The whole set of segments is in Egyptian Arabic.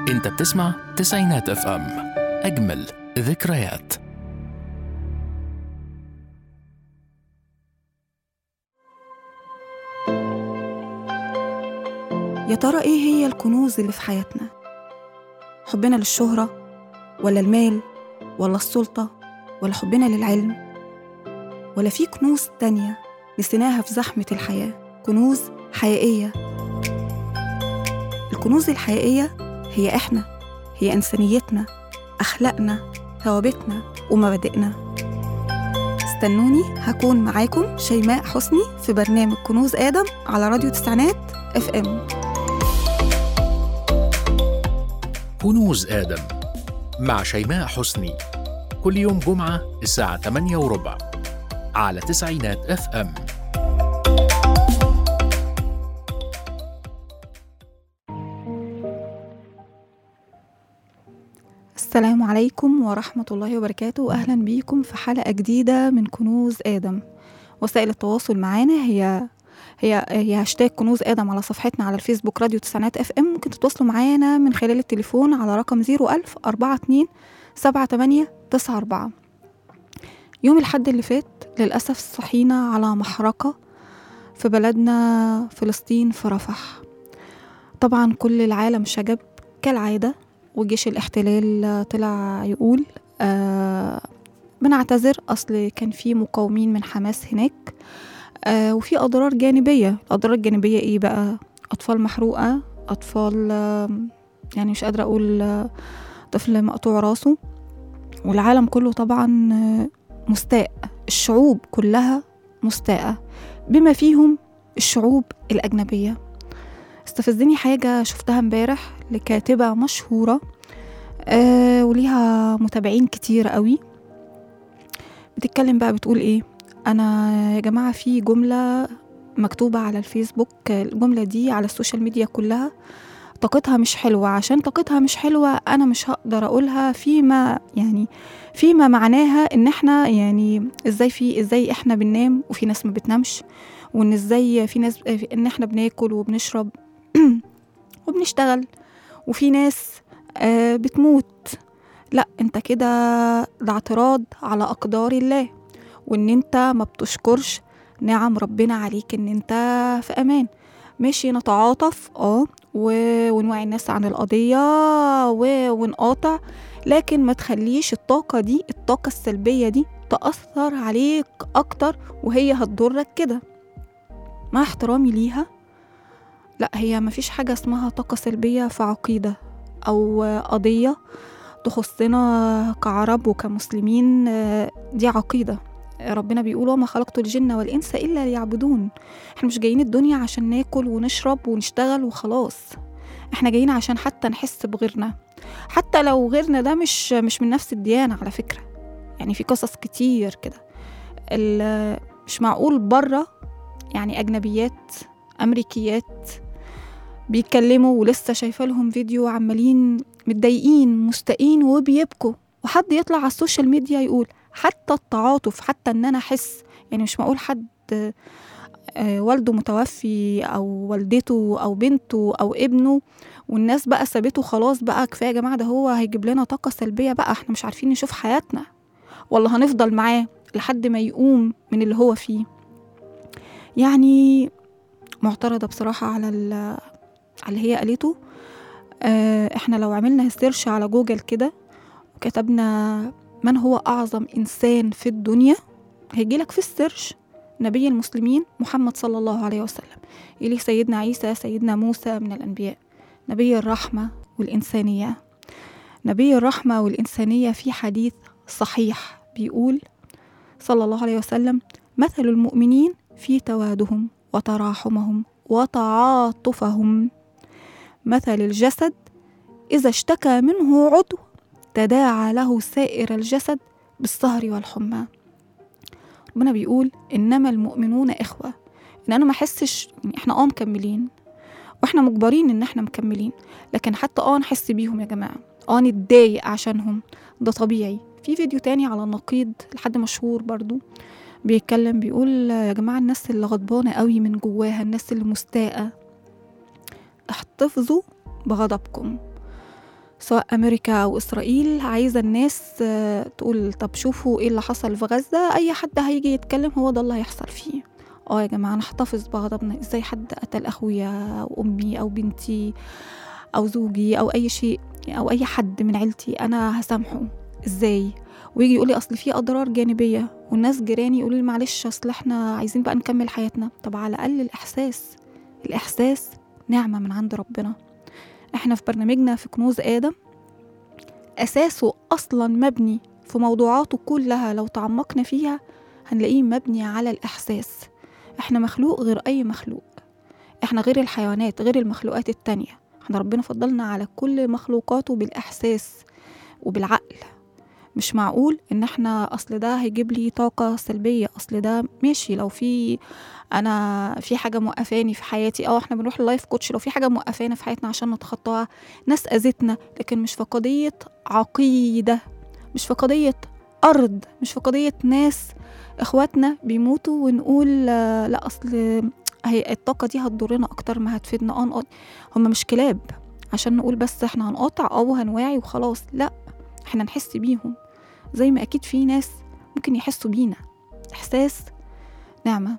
انت بتسمع تسعينات اف ام اجمل ذكريات يا ترى إيه هي الكنوز اللي في حياتنا؟ حبنا للشهرة ولا المال ولا السلطة ولا حبنا للعلم ولا في كنوز تانية نسيناها في زحمة الحياة كنوز حقيقية الكنوز الحقيقية هي إحنا هي إنسانيتنا أخلاقنا ثوابتنا ومبادئنا استنوني هكون معاكم شيماء حسني في برنامج كنوز آدم على راديو تسعينات اف ام كنوز آدم مع شيماء حسني كل يوم جمعة الساعة 8 وربع على تسعينات اف ام السلام عليكم ورحمة الله وبركاته وأهلا بيكم في حلقة جديدة من كنوز آدم وسائل التواصل معانا هي هي هي هاشتاج كنوز آدم على صفحتنا على الفيسبوك راديو تسعينات اف ام ممكن تتواصلوا معانا من خلال التليفون على رقم 01000 42 78 94 يوم الحد اللي فات للأسف صحينا على محرقة في بلدنا فلسطين في رفح طبعا كل العالم شجب كالعادة وجيش الاحتلال طلع يقول آه بنعتذر أصل كان في مقاومين من حماس هناك آه وفي أضرار جانبية الأضرار الجانبية إيه بقى أطفال محروقة أطفال آه يعني مش قادرة أقول آه طفل مقطوع راسه والعالم كله طبعا آه مستاء الشعوب كلها مستاءة بما فيهم الشعوب الأجنبية استفزني حاجة شفتها امبارح لكاتبة مشهورة آه وليها متابعين كتير قوي بتتكلم بقى بتقول ايه انا يا جماعة في جملة مكتوبة على الفيسبوك الجملة دي على السوشيال ميديا كلها طاقتها مش حلوة عشان طاقتها مش حلوة أنا مش هقدر أقولها فيما يعني فيما معناها إن إحنا يعني إزاي في إزاي إحنا بننام وفي ناس ما بتنامش وإن إزاي في ناس إن إحنا بناكل وبنشرب وبنشتغل وفي ناس آه بتموت لا انت كده ده اعتراض على اقدار الله وان انت ما بتشكرش نعم ربنا عليك ان انت في امان ماشي نتعاطف اه و- ونوعي الناس عن القضية و- ونقاطع لكن ما تخليش الطاقة دي الطاقة السلبية دي تأثر عليك أكتر وهي هتضرك كده مع احترامي ليها لا هي مفيش حاجة اسمها طاقة سلبية في عقيدة أو قضية تخصنا كعرب وكمسلمين آه، دي عقيدة ربنا بيقول وما خلقت الجن والإنس إلا ليعبدون احنا مش جايين الدنيا عشان ناكل ونشرب ونشتغل وخلاص احنا جايين عشان حتى نحس بغيرنا حتى لو غيرنا ده مش مش من نفس الديانة على فكرة يعني في قصص كتير كده ال- مش معقول بره يعني أجنبيات أمريكيات بيتكلموا ولسه شايفه لهم فيديو عمالين متضايقين مستائين وبيبكوا وحد يطلع على السوشيال ميديا يقول حتى التعاطف حتى ان انا احس يعني مش معقول حد آه، والده متوفي او والدته او بنته او ابنه والناس بقى سابته خلاص بقى كفايه يا جماعه ده هو هيجيب لنا طاقه سلبيه بقى احنا مش عارفين نشوف حياتنا ولا هنفضل معاه لحد ما يقوم من اللي هو فيه يعني معترضه بصراحه على ال- على اللي هي قالته آه، احنا لو عملنا سيرش على جوجل كده وكتبنا من هو أعظم إنسان في الدنيا هيجيلك في السيرش نبي المسلمين محمد صلى الله عليه وسلم يلي سيدنا عيسى سيدنا موسى من الأنبياء نبي الرحمة والإنسانية نبي الرحمة والإنسانية في حديث صحيح بيقول صلى الله عليه وسلم مثل المؤمنين في توادهم وتراحمهم وتعاطفهم مثل الجسد إذا اشتكى منه عضو تداعى له سائر الجسد بالسهر والحمى ربنا بيقول إنما المؤمنون إخوة إن أنا ما أحسش يعني إحنا آه مكملين وإحنا مجبرين إن إحنا مكملين لكن حتى آه نحس بيهم يا جماعة آه نتضايق عشانهم ده طبيعي في فيديو تاني على النقيض لحد مشهور برضو بيتكلم بيقول يا جماعة الناس اللي غضبانة قوي من جواها الناس اللي مستاءة احتفظوا بغضبكم سواء أمريكا أو إسرائيل عايزة الناس آه، تقول طب شوفوا إيه اللي حصل في غزة أي حد هيجي يتكلم هو ده اللي هيحصل فيه اه يا جماعة نحتفظ بغضبنا ازاي حد قتل أخويا أو أمي أو بنتي أو زوجي أو أي شيء أو أي حد من عيلتي أنا هسامحه ازاي ويجي يقولي أصل في أضرار جانبية والناس جيراني يقولوا لي معلش أصل احنا عايزين بقى نكمل حياتنا طب على الأقل الإحساس الإحساس نعمة من عند ربنا احنا في برنامجنا في كنوز آدم أساسه أصلا مبني في موضوعاته كلها لو تعمقنا فيها هنلاقيه مبني على الإحساس احنا مخلوق غير أي مخلوق احنا غير الحيوانات غير المخلوقات التانية احنا ربنا فضلنا على كل مخلوقاته بالإحساس وبالعقل مش معقول ان احنا اصل ده هيجيب لي طاقة سلبية اصل ده ماشي لو في انا في حاجة موقفاني في حياتي اه احنا بنروح اللايف كوتش لو في حاجة موقفانا في حياتنا عشان نتخطاها ناس اذتنا لكن مش في قضية عقيدة مش في قضية ارض مش في قضية ناس اخواتنا بيموتوا ونقول آه، لا اصل هي الطاقة دي هتضرنا اكتر ما هتفيدنا اه نقط- هم مش كلاب عشان نقول بس احنا هنقاطع اه وهنواعي وخلاص لا احنا نحس بيهم زي ما اكيد في ناس ممكن يحسوا بينا احساس نعمة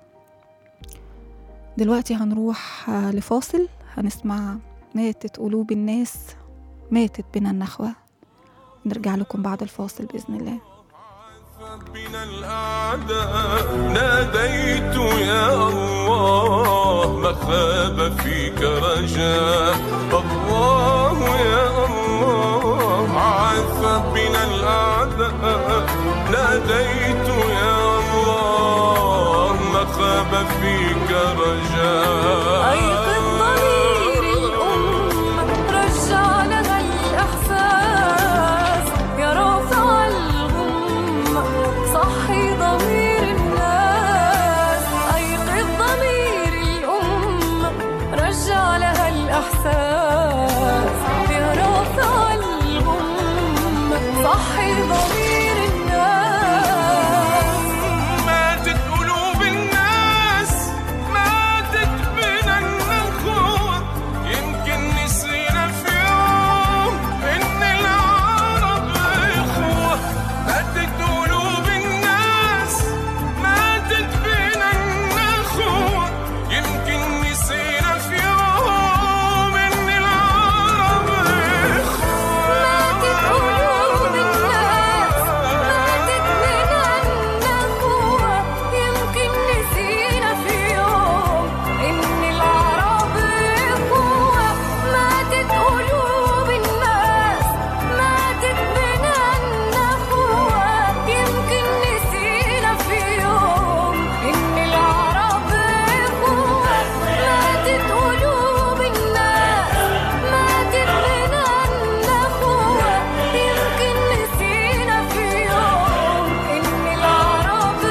دلوقتي هنروح آه، لفاصل هنسمع ماتت قلوب الناس ماتت بنا النخوة نرجع لكم بعد الفاصل بإذن الله بنا الأعداء ناديت يا الله ما خاب فيك رجاء الله يا الله عاث بنا الأعداء ناديت يا الله ما خاب فيك رجاء أيقظ ضمير الأمة رجع لها الإحساس يا رافع الغمة صحي ضمير الناس أيقظ ضمير الأمة رجع لها الإحساس يا رافع الغمة صحي ضمير الناس ماتت قلوب الناس ماتت بنا النخوة يمكن نسينا في يوم إن العرب إخوة ماتت قلوب الناس ماتت بنا النخوة يمكن نسينا في يوم إن العرب إخوة ماتت قلوب الناس ماتت من النخوة يمكن نسينا في يوم إن العرب إخوة ماتت قلوب الناس ماتت من النخوة يمكن نسينا في يوم إن العرب إخوة ماتت قلوب الناس ماتت من النخوة يمكن نسينا في يوم إن العرب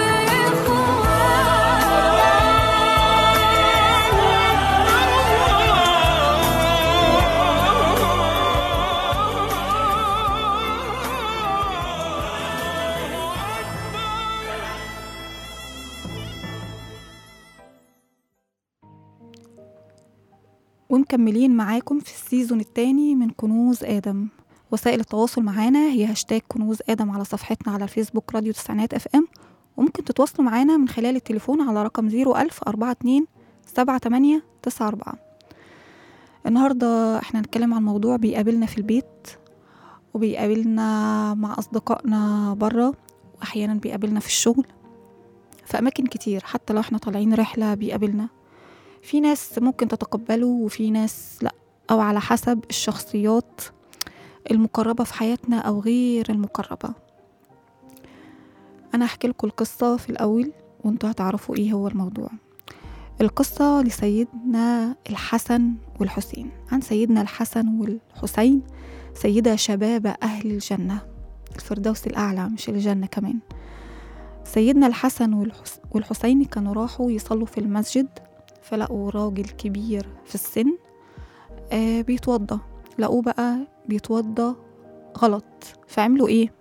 ومكملين معاكم في السيزون التاني من كنوز آدم وسائل التواصل معانا هي هاشتاج كنوز آدم على صفحتنا على الفيسبوك راديو تسعينات اف ام وممكن تتواصلوا معانا من خلال التليفون على رقم 01000 42 78 94 النهاردة احنا هنتكلم عن موضوع بيقابلنا في البيت وبيقابلنا مع أصدقائنا برا وأحيانا بيقابلنا في الشغل في أماكن كتير حتى لو احنا طالعين رحلة بيقابلنا في ناس ممكن تتقبله وفي ناس لا أو على حسب الشخصيات المقربة في حياتنا أو غير المقربة أنا هحكي لكم القصة في الأول وانتوا هتعرفوا إيه هو الموضوع القصة لسيدنا الحسن والحسين عن سيدنا الحسن والحسين سيدة شباب أهل الجنة الفردوس الأعلى مش الجنة كمان سيدنا الحسن والحس... والحسين كانوا راحوا يصلوا في المسجد فلقوا راجل كبير في السن آه بيتوضى لقوه بقى بيتوضى غلط فعملوا ايه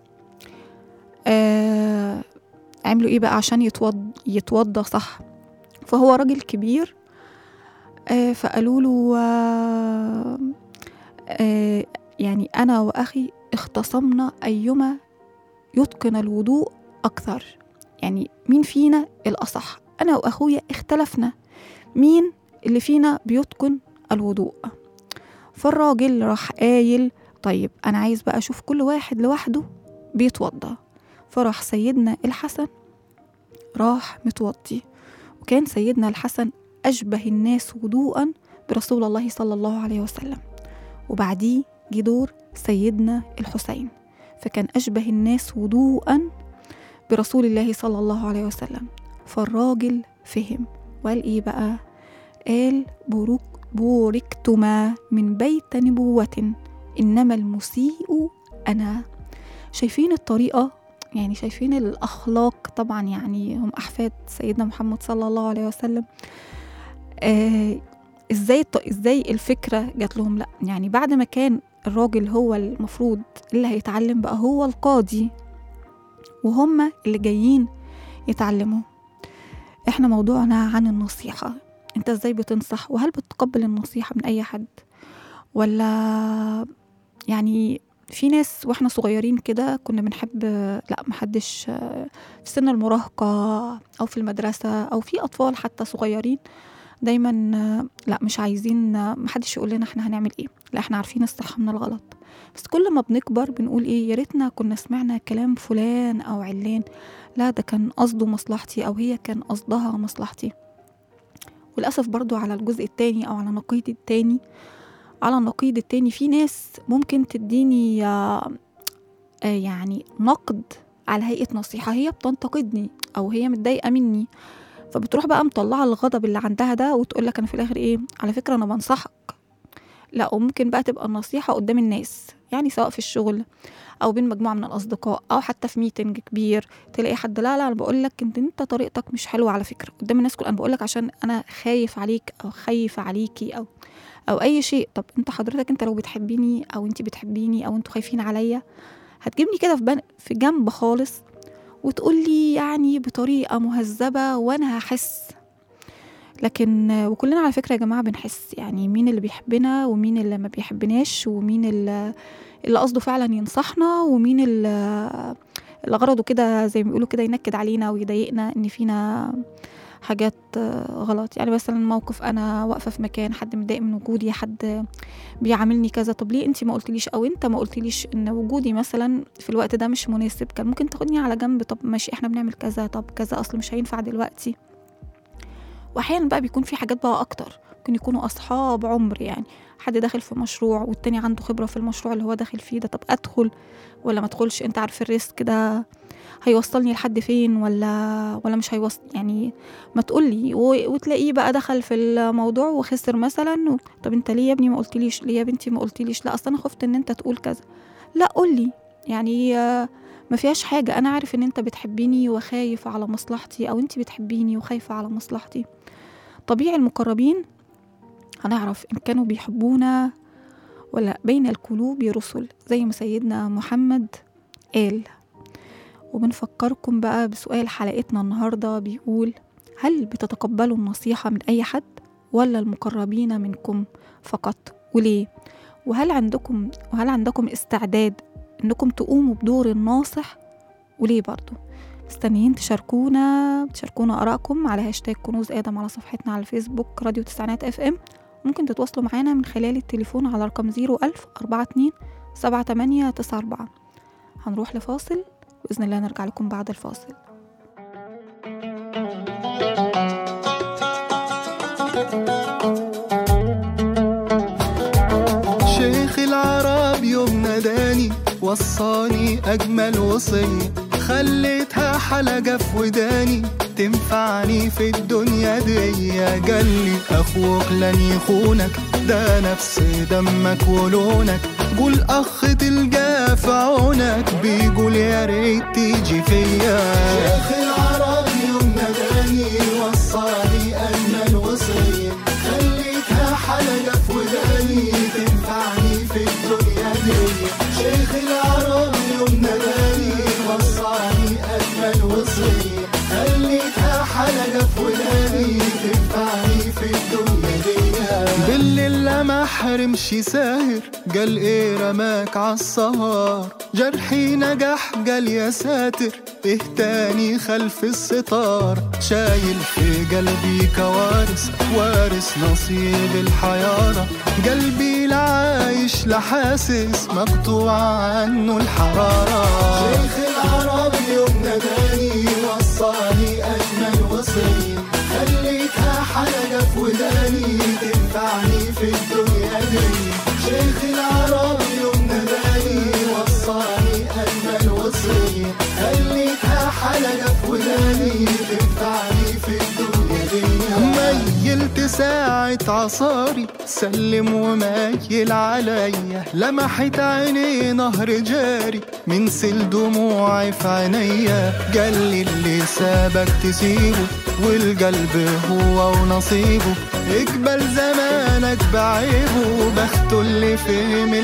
آه عملوا ايه بقى عشان يتوضى يتوضى صح فهو راجل كبير آه فقالوا له آه آه يعني أنا وأخي اختصمنا أيما يتقن الوضوء أكثر يعني مين فينا الأصح أنا وأخويا اختلفنا مين اللي فينا بيتقن الوضوء فالراجل راح قايل طيب أنا عايز بقى أشوف كل واحد لوحده بيتوضى فراح سيدنا الحسن راح متوضي وكان سيدنا الحسن أشبه الناس وضوءا برسول الله صلى الله عليه وسلم وبعديه جه دور سيدنا الحسين فكان أشبه الناس وضوءا برسول الله صلى الله عليه وسلم فالراجل فهم وقال إيه بقى قال بورك بوركتما من بيت نبوة إنما المسيء أنا شايفين الطريقة يعني شايفين الأخلاق طبعا يعني هم أحفاد سيدنا محمد صلى الله عليه وسلم آه ازاي الط- ازاي الفكرة جات لهم لا يعني بعد ما كان الراجل هو المفروض اللي هيتعلم بقى هو القاضي وهم اللي جايين يتعلموا احنا موضوعنا عن النصيحة انت ازاي بتنصح وهل بتقبل النصيحة من اي حد ولا يعني في ناس واحنا صغيرين كده كنا بنحب لا محدش في سن المراهقة أو في المدرسة أو في أطفال حتى صغيرين دايما لا مش عايزين محدش يقول لنا احنا هنعمل ايه لا احنا عارفين الصح من الغلط بس كل ما بنكبر بنقول ايه يا ريتنا كنا سمعنا كلام فلان او علان لا ده كان قصده مصلحتي او هي كان قصدها مصلحتي وللأسف برضو على الجزء التاني او على النقيض التاني على النقيض التاني في ناس ممكن تديني آه، آه، يعني نقد على هيئة نصيحة هي بتنتقدني أو هي متضايقة مني فبتروح بقى مطلعة الغضب اللي عندها ده وتقول لك أنا في الآخر إيه على فكرة أنا بنصحك لا وممكن بقى تبقى النصيحة قدام الناس يعني سواء في الشغل أو بين مجموعة من الأصدقاء أو حتى في ميتنج كبير تلاقي حد لا لا أنا بقول لك أنت أنت طريقتك مش حلوة على فكرة قدام الناس كل أنا بقول لك عشان أنا خايف عليك أو خايفة عليكي أو او اي شيء طب انت حضرتك انت لو بتحبيني او انت بتحبيني او انتوا خايفين عليا هتجيبني كده في, بن... في جنب خالص وتقول لي يعني بطريقه مهذبه وانا هحس لكن وكلنا على فكره يا جماعه بنحس يعني مين اللي بيحبنا ومين اللي ما بيحبناش ومين اللي, اللي قصده فعلا ينصحنا ومين اللي اللي غرضه كده زي ما بيقولوا كده ينكد علينا ويضايقنا ان فينا حاجات آه، غلط يعني مثلا موقف انا واقفه في مكان حد متضايق من وجودي حد بيعاملني كذا طب ليه انت ما قلتليش او انت ما قلتليش ان وجودي مثلا في الوقت ده مش مناسب كان ممكن تاخدني على جنب طب ماشي احنا بنعمل كذا طب كذا اصل مش هينفع دلوقتي واحيانا بقى بيكون في حاجات بقى اكتر ممكن يكونوا اصحاب عمر يعني حد داخل في مشروع والتاني عنده خبره في المشروع اللي هو داخل فيه ده طب ادخل ولا ما ادخلش انت عارف الريسك ده هيوصلني لحد فين ولا ولا مش هيوصل يعني ما تقولي و- وتلاقيه بقى دخل في الموضوع وخسر مثلا و... طب انت ليه يا ابني ما قلتليش ليه يا بنتي ما قلتليش لا اصل انا خفت ان انت تقول كذا لا قولي يعني آه، ما فيهاش حاجة أنا عارف إن أنت بتحبيني وخايف على مصلحتي أو أنت بتحبيني وخايفة على مصلحتي طبيعي المقربين هنعرف إن كانوا بيحبونا ولا بين القلوب رسل زي ما سيدنا محمد قال وبنفكركم بقى بسؤال حلقتنا النهاردة بيقول هل بتتقبلوا النصيحة من أي حد ولا المقربين منكم فقط وليه وهل عندكم وهل عندكم استعداد انكم تقوموا بدور الناصح وليه برضو مستنيين تشاركونا تشاركونا آرائكم على هاشتاج كنوز آدم على صفحتنا على الفيسبوك راديو تسعينات اف ام ممكن تتواصلوا معانا من خلال التليفون على رقم 01000 42 7894 هنروح لفاصل بإذن الله نرجع لكم بعد الفاصل شيخ العرب يوم ناداني وصاني أجمل وصية خليتها حلقة في وداني تنفعني في الدنيا دي قالي أخوك لن يخونك ده نفس دمك ولونك قول أخ تلقاه في عونك بيقول يا ريت تيجي فيا شيخ العرب يوم ناداني وصاني أجمل وصية خليتها حلقة في وداني تنفعني في الدنيا دي شيخ العرب يوم ناداني وصاني أجمل وصية خليتها حلقة في وداني تنفعني في الدنيا دي بالليل لما حرمش ساهر قال ايه رماك عالسهر جرحي نجح قال يا ساتر ايه تاني خلف الستار شايل في قلبي كوارث وارث نصيب الحيارة قلبي لا عايش لا حاسس مقطوع عنه الحرارة شيخ العرب يوم ناداني وصاني أجمل وصية خليتها حلقة في وداني تنفعني في الدنيا دي شيخ العرب يوم ناداني وصاني أجمل وصية خليتها حلقة في وداني تنفعني في الدنيا دي ميلت ساعة عصاري سلم ومايل عليا لمحت عيني نهر جاري من سل دموعي في عينيا قال لي اللي سابك تسيبه والقلب هو ونصيبه اقبل زمانك بعيبه بخته اللي فهم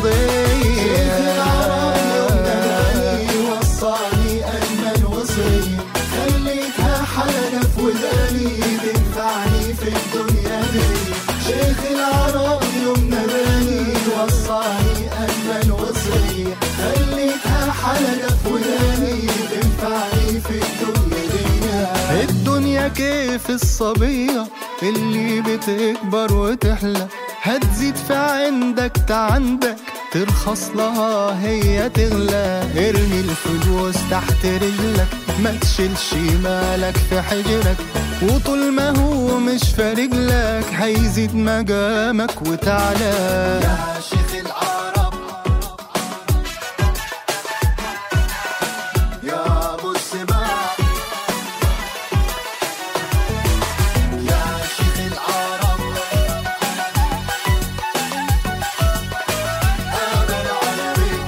القضية وصاني أجمل وصية خليتها حلقة في وداني تنفعني في الدنيا دي شيخ العرب يوم ناداني وصاني أجمل وصية خليتها حلقة في وداني تنفعني في الدنيا دي الدنيا كيف الصبية اللي بتكبر وتحلى هتزيد في عندك تعندك ترخص لها هي تغلى ارمي الفلوس تحت رجلك ما تشيلش مالك في حجرك وطول ما هو مش فارق لك هيزيد مقامك وتعلى يا شيخ العرب يا ابو السباع يا شيخ العرب أنا العربي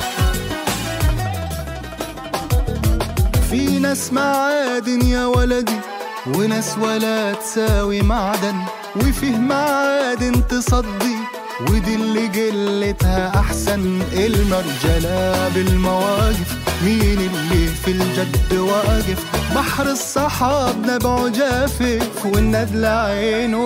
في ناس معادن يا ولدي وناس ولا تساوي معدن وفيه معادن تصدي ودي اللي قلتها احسن المرجلة بالمواقف مين اللي في الجد واقف بحر الصحاب نبعه جافف والندل عينه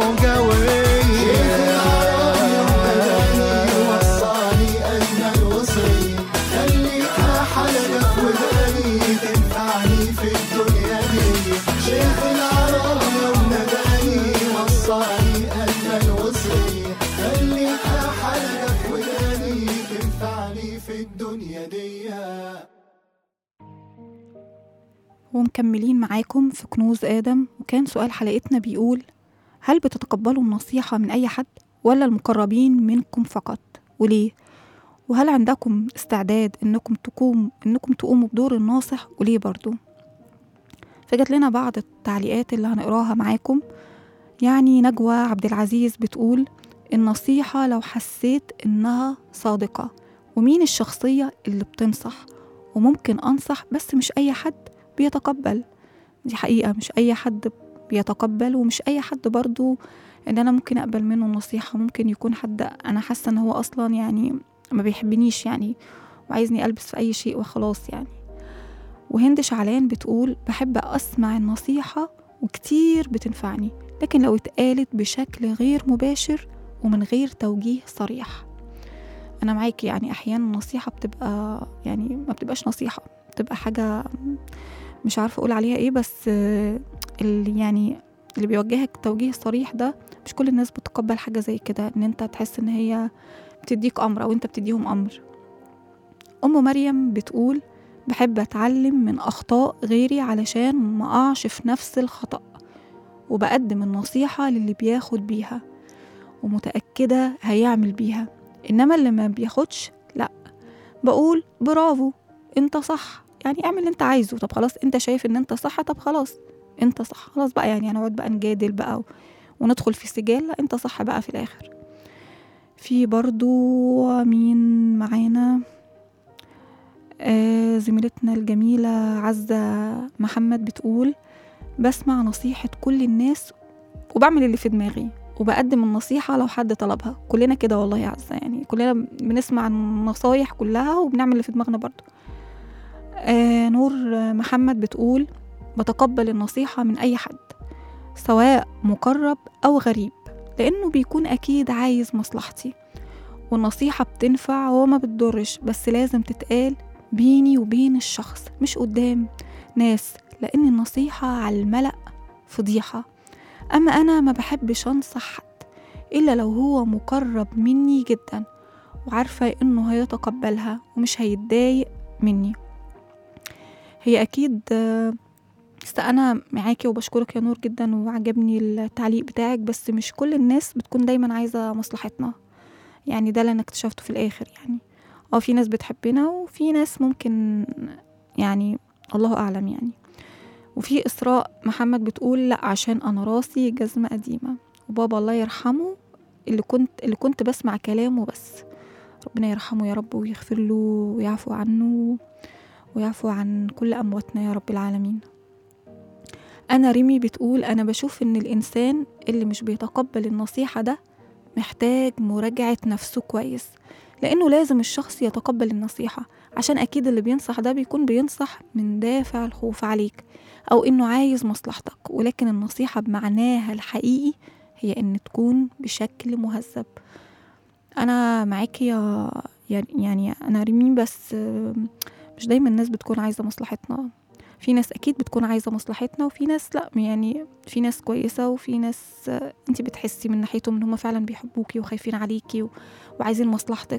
قوية وصاني أجمل وصية خليتها حلقة في وداني تنفعني في الدنيا دي شيخ العرب يوم ناداني وصاني أجمل وصية خليتها حلقة في وداني تنفعني في الدنيا دي ومكملين معاكم في كنوز آدم وكان سؤال حلقتنا بيقول هل بتتقبلوا النصيحة من أي حد ولا المقربين منكم فقط وليه؟ وهل عندكم استعداد إنكم تقوم إنكم تقوموا بدور الناصح وليه برضو؟ فجت لنا بعض التعليقات اللي هنقراها معاكم يعني نجوى عبد العزيز بتقول النصيحة لو حسيت إنها صادقة ومين الشخصية اللي بتنصح وممكن أنصح بس مش أي حد بيتقبل دي حقيقة مش أي حد بيتقبل ومش أي حد برضو إن أنا ممكن أقبل منه النصيحة ممكن يكون حد أنا حاسة إن هو أصلا يعني ما بيحبنيش يعني وعايزني ألبس في أي شيء وخلاص يعني وهند شعلان بتقول بحب أسمع النصيحة وكتير بتنفعني لكن لو اتقالت بشكل غير مباشر ومن غير توجيه صريح أنا معاكي يعني أحيانا النصيحة بتبقى يعني ما بتبقاش نصيحة بتبقى حاجة مش عارفة أقول عليها إيه بس آه، اللي يعني اللي بيوجهك توجيه صريح ده مش كل الناس بتقبل حاجة زي كده إن أنت تحس إن هي بتديك أمر أو أنت بتديهم أمر أم مريم بتقول بحب أتعلم من أخطاء غيري علشان ما أقعش في نفس الخطأ وبقدم النصيحة للي بياخد بيها ومتأكدة هيعمل بيها إنما اللي ما بياخدش لأ بقول برافو انت صح يعني اعمل اللي انت عايزه طب خلاص انت شايف ان انت صح طب خلاص انت صح خلاص بقى يعني هنقعد بقى نجادل بقى و- وندخل في سجال لا انت صح بقى في الاخر في برضو مين معانا آه زميلتنا الجميلة عزة محمد بتقول بسمع نصيحة كل الناس وبعمل اللي في دماغي وبقدم النصيحة لو حد طلبها كلنا كده والله يا عزة يعني كلنا بنسمع النصايح كلها وبنعمل اللي في دماغنا برضو آه نور محمد بتقول بتقبل النصيحة من أي حد سواء مقرب أو غريب لأنه بيكون أكيد عايز مصلحتي والنصيحة بتنفع وما بتضرش بس لازم تتقال بيني وبين الشخص مش قدام ناس لأن النصيحة على الملأ فضيحة أما أنا ما بحبش أنصح حد إلا لو هو مقرب مني جدا وعارفة إنه هيتقبلها ومش هيتضايق مني هي أكيد آه، بس أنا معاكي وبشكرك يا نور جدا وعجبني التعليق بتاعك بس مش كل الناس بتكون دايما عايزة مصلحتنا يعني ده اللي أنا اكتشفته في الآخر يعني اه في ناس بتحبنا وفي ناس ممكن يعني الله أعلم يعني وفي إسراء محمد بتقول لأ عشان أنا راسي جزمة قديمة وبابا الله يرحمه اللي كنت اللي كنت بسمع كلامه بس ربنا يرحمه يا رب ويغفر له ويعفو عنه ويعفو عن كل أمواتنا يا رب العالمين أنا ريمي بتقول أنا بشوف إن الإنسان اللي مش بيتقبل النصيحة ده محتاج مراجعة نفسه كويس لأنه لازم الشخص يتقبل النصيحة عشان أكيد اللي بينصح ده بيكون بينصح من دافع الخوف عليك أو إنه عايز مصلحتك ولكن النصيحة بمعناها الحقيقي هي إن تكون بشكل مهذب أنا معاكي يا يا- يعني أنا ريمين بس آه، مش دايما الناس بتكون عايزة مصلحتنا في ناس أكيد بتكون عايزة مصلحتنا وفي ناس لأ يعني في ناس كويسة وفي ناس آه، انتي بتحسي من ناحيتهم إن هما فعلا بيحبوكي وخايفين عليكي و... وعايزين مصلحتك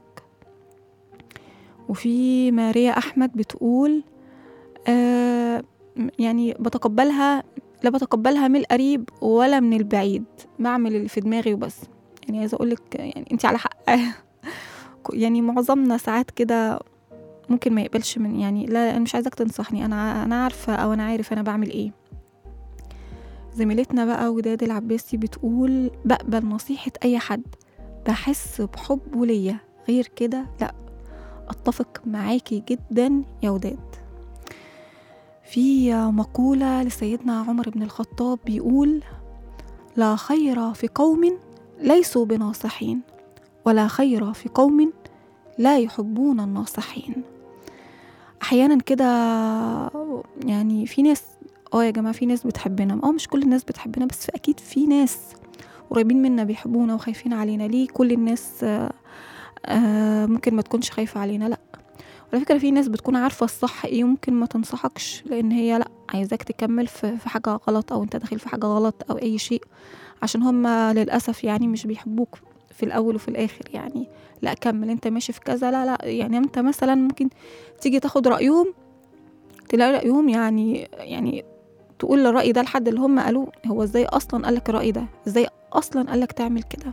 وفي ماريا أحمد بتقول آه يعني بتقبلها لا بتقبلها من القريب ولا من البعيد بعمل اللي في دماغي وبس يعني عايزة أقولك يعني انتي على حق يعني معظمنا ساعات كده ممكن ما يقبلش من يعني لا انا مش عايزاك تنصحني انا انا عارفه او انا عارف انا بعمل ايه زميلتنا بقى وداد العباسي بتقول بقبل نصيحة أي حد بحس بحبه ليا غير كده لأ أتفق معاكي جدا يا وداد في مقولة لسيدنا عمر بن الخطاب بيقول لا خير في قوم ليسوا بناصحين ولا خير في قوم لا يحبون الناصحين احيانا كده يعني في ناس اه يا جماعه في ناس بتحبنا اه مش كل الناس بتحبنا بس اكيد في ناس قريبين منا بيحبونا وخايفين علينا ليه كل الناس آه آه ممكن ما تكونش خايفه علينا لا على فكره في ناس بتكون عارفه الصح ايه وممكن ما تنصحكش لان هي لا عايزاك تكمل في في حاجه غلط او انت داخل في حاجه غلط او اي شيء عشان هم للاسف يعني مش بيحبوك في الاول وفي الاخر يعني لا كمل انت ماشي في كذا لا لا يعني انت مثلا ممكن تيجي تاخد رايهم تلاقي رايهم يعني يعني تقول الراي ده لحد اللي هم قالوه هو ازاي اصلا قالك الراي ده ازاي اصلا قالك تعمل كده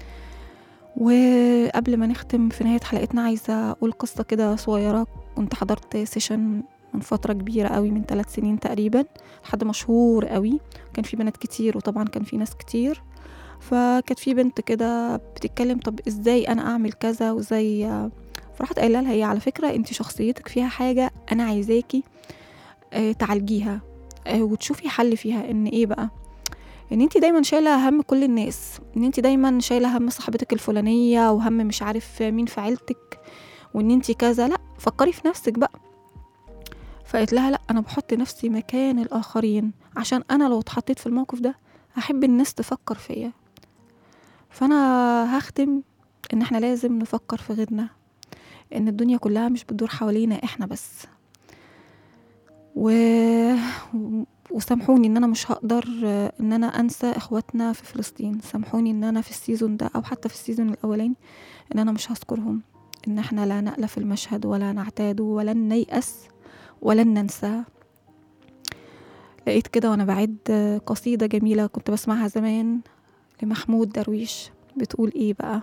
وقبل ما نختم في نهايه حلقتنا عايزه اقول قصه كده صغيره كنت حضرت سيشن من فترة كبيرة قوي من ثلاث سنين تقريبا حد مشهور قوي كان في بنات كتير وطبعا كان في ناس كتير فكانت في بنت كده بتتكلم طب ازاي انا اعمل كذا وازاي فراحت قايله لها هي على فكره انت شخصيتك فيها حاجه انا عايزاكي آه، تعالجيها آه، وتشوفي حل فيها ان ايه بقى ان انت دايما شايله هم كل الناس ان انت دايما شايله هم صاحبتك الفلانيه وهم مش عارف مين في عيلتك وان انت كذا لا فكري في نفسك بقى فقالت لها لا انا بحط نفسي مكان الاخرين عشان انا لو اتحطيت في الموقف ده هحب الناس تفكر فيا فانا هختم ان احنا لازم نفكر في غيرنا ان الدنيا كلها مش بتدور حوالينا احنا بس و... وسامحوني ان انا مش هقدر آه، ان انا انسى اخواتنا في فلسطين سامحوني ان انا في السيزون ده او حتى في السيزون الاولاني ان انا مش هذكرهم ان احنا لا نألف المشهد ولا نعتاد ولن نيأس ولن ننسى لقيت كده وانا بعد آه، قصيدة جميلة كنت بسمعها زمان لمحمود درويش بتقول ايه بقى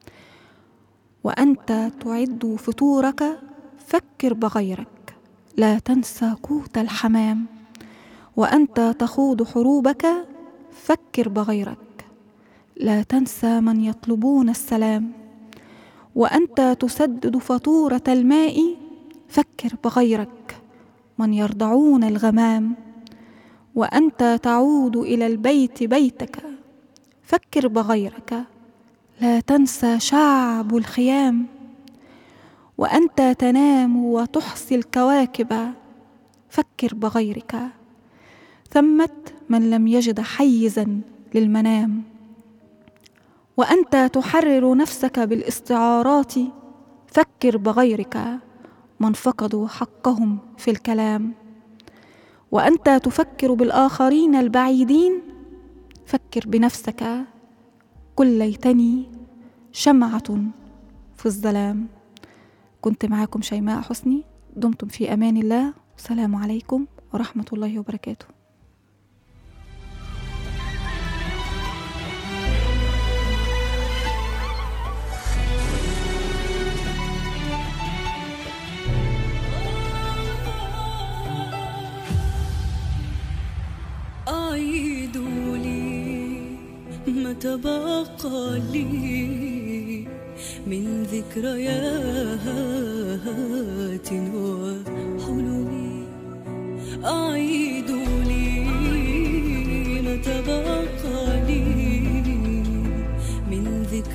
وانت تعد فطورك فكر بغيرك لا تنسى قوت الحمام وانت تخوض حروبك فكر بغيرك لا تنسى من يطلبون السلام وانت تسدد فاتوره الماء فكر بغيرك من يرضعون الغمام وانت تعود الى البيت بيتك فكر بغيرك لا تنسى شعب الخيام وانت تنام وتحصي الكواكب فكر بغيرك ثمت من لم يجد حيزا للمنام وانت تحرر نفسك بالاستعارات فكر بغيرك من فقدوا حقهم في الكلام وانت تفكر بالاخرين البعيدين فكر بنفسك قل ليتني شمعه في الظلام كنت معاكم شيماء حسني دمتم في امان الله السلام عليكم ورحمه الله وبركاته أعيدوا لي ما تبقى لي من ذكريات وحلمي أعيدوا لي ما تبقى لي من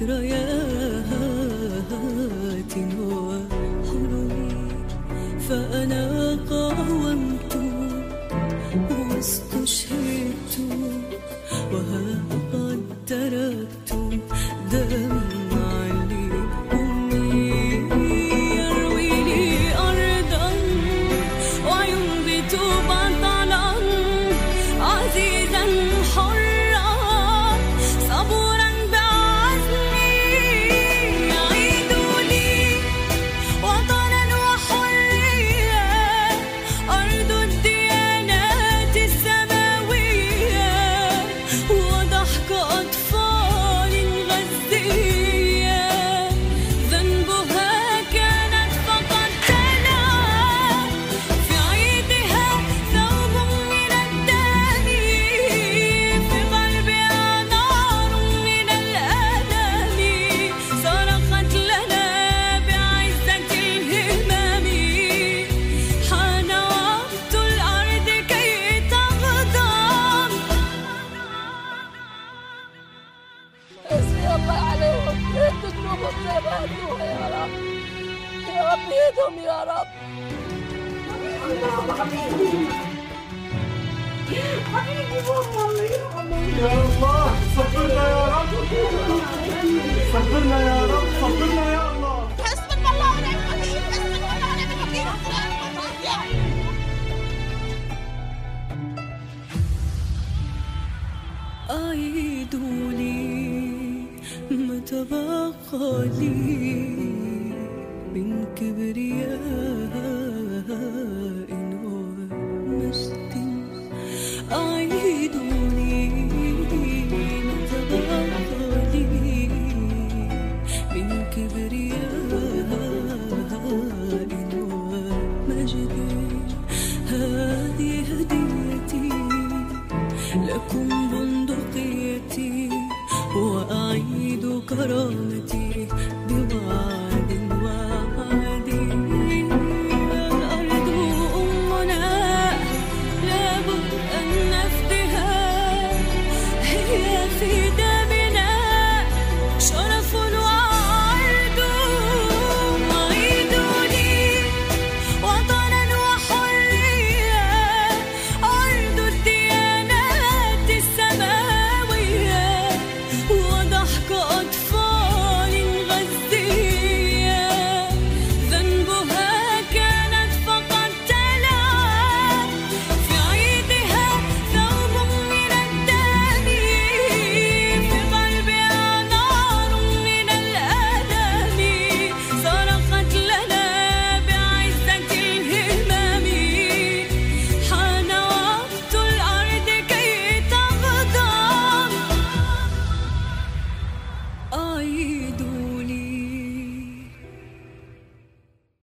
ذكريات وحلمي فأنا قاومت واستشهدت وها قد تركت دمعا لأمي يروي لي أرضا وينبت بطلا عزيزا حرا صبورا بعزمي يعيدوا لي وطنا وحرية أرض الديانات السماوية وضحك أطفال غزية ذنبها كانت فقط تنام في عيدها ثوب من الدم في قلبها نار من الألم صرخت لنا بعزة الهمم حان وقت الأرض كي تغضب حسبي الله عليهم رد قلوبهم زي ما هدوها يا رب يا رب ايدهم يا رب يا الله صبرنا يا رب صبرنا يا رب صبرنا يا الله حسبنا الله ونعم الوكيل حسبنا الله ونعم الوكيل أعيدوا لي ما تبقى لي من كبرياء ومجد أعيدوا لي ما تبقى لي من كبرياء ومجد هذه هديتي لكم بندقيتي وأعيد كرامتي